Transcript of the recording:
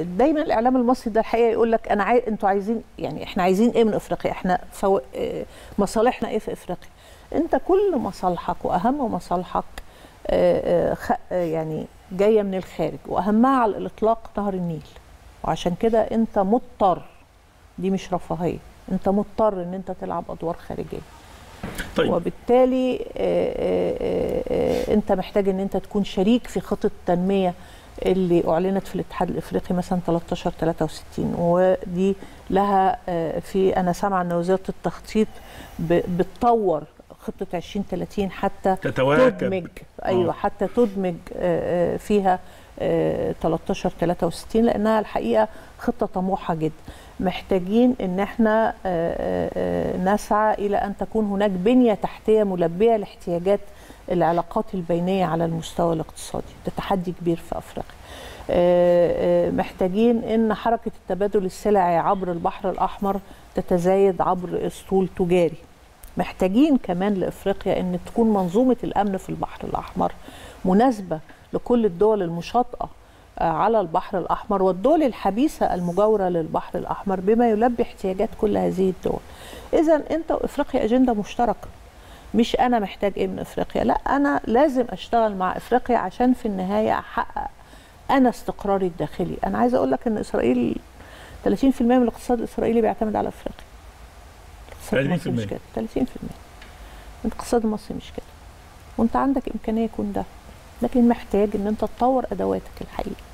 دايما الاعلام المصري ده الحقيقه يقول لك انا عايز انتوا عايزين يعني احنا عايزين ايه من افريقيا احنا فو... آه، مصالحنا ايه في افريقيا انت كل مصالحك واهم مصالحك آه، آه، خ- آه، يعني جايه من الخارج واهمها على الاطلاق نهر النيل وعشان كده انت مضطر دي مش رفاهيه انت مضطر ان انت تلعب ادوار خارجيه طيب وبالتالي آه، آه، آه، آه، انت محتاج ان انت تكون شريك في خطه التنميه اللي اعلنت في الاتحاد الافريقي مثلا 13 63 ودي لها آه، في انا سامعه ان وزاره التخطيط ب- بتطور خطه 2030 حتى تتواكب تدمج ايوه آه. حتى تدمج آه، آه، فيها آه، 13 63 لانها الحقيقه خطه طموحه جدا محتاجين ان احنا آه، آه، آه، نسعى الى ان تكون هناك بنيه تحتيه ملبيه لاحتياجات العلاقات البينيه على المستوى الاقتصادي ده تحدي كبير في افريقيا آه، آه، محتاجين ان حركه التبادل السلعي عبر البحر الاحمر تتزايد عبر اسطول تجاري محتاجين كمان لافريقيا ان تكون منظومه الامن في البحر الاحمر مناسبه لكل الدول المشاطئه آه، على البحر الاحمر والدول الحبيسه المجاوره للبحر الاحمر بما يلبي احتياجات كل هذه الدول. اذا انت وافريقيا اجنده مشتركه. مش انا محتاج ايه من افريقيا، لا انا لازم اشتغل مع افريقيا عشان في النهايه احقق انا استقراري الداخلي، انا عايزه اقول لك ان اسرائيل 30% من الاقتصاد الاسرائيلي بيعتمد على افريقيا. الاقتصاد المصري مش 30%. كده 30% الاقتصاد المصري مش كده وانت عندك امكانيه يكون ده لكن محتاج ان انت تطور ادواتك الحقيقه